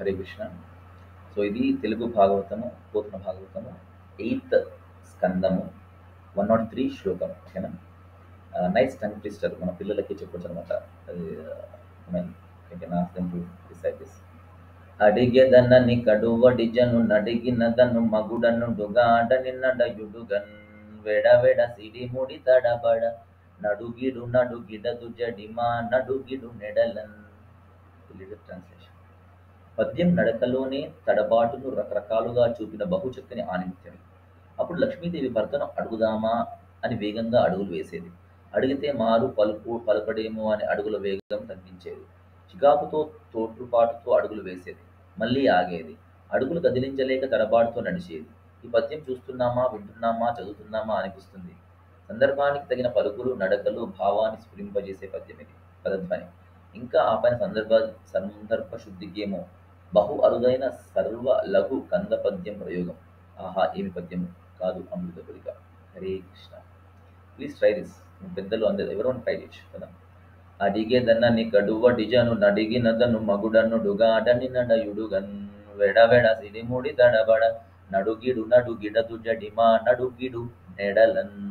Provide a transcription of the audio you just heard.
Hare Krishna so ఇది Telugu Bhagavatamu Pothana Bhagavatamu eighth స్కందము one nought three శ్లోకం ఓకేనా నైస్ టంగ్ ట్విస్టర్ మన పిల్లలకి చెప్పొచ్చు అనమాట అది డిసైడ్ దిస్ అడిగెదనని కడువడి జను నడిగినదను మగుడనుడుగాడ నిన్నడయుడుగన్ వెడ వెడ సిడి ముడి తడబడ నడుగిడు నడుగిడదు జడిమా నడుగిడు నెడలన్ ట్రాన్స్లేషన్ పద్యం నడకలోనే తడబాటును రకరకాలుగా చూపిన బహుచక్కని ఆనిత్యం అప్పుడు లక్ష్మీదేవి భర్తను అడుగుదామా అని వేగంగా అడుగులు వేసేది అడిగితే మారు పలుపు పలకడేమో అని అడుగుల వేగం తగ్గించేది చికాకుతో తోట్రుపాటుతో అడుగులు వేసేది మళ్ళీ ఆగేది అడుగులు కదిలించలేక తడబాటుతో నడిచేది ఈ పద్యం చూస్తున్నామా వింటున్నామా చదువుతున్నామా అనిపిస్తుంది సందర్భానికి తగిన పలుకులు నడకలు భావాన్ని స్ఫురింపజేసే పద్యం ఇది పదధ్వని ఇంకా ఆ పైన సందర్భ సందర్భ శుద్ధికేమో బహు అరుదైన సర్వ లఘు కంద పద్యం ప్రయోగం ఆహా ఏమి పద్యము కాదు అమృత గురిక Hare Krishna please try this పెద్దలు అందరు ఎవరు ట్రై చేయొచ్చు కదా అడిగేదన్నని కడువ డిజను నడిగినదను మగుడను డుగాడని నడయుడుగన్ వెడ వెడ సిడిముడి తడబడ నడుగిడు నడుగిడదు జడిమా నడుగిడు నెడలన్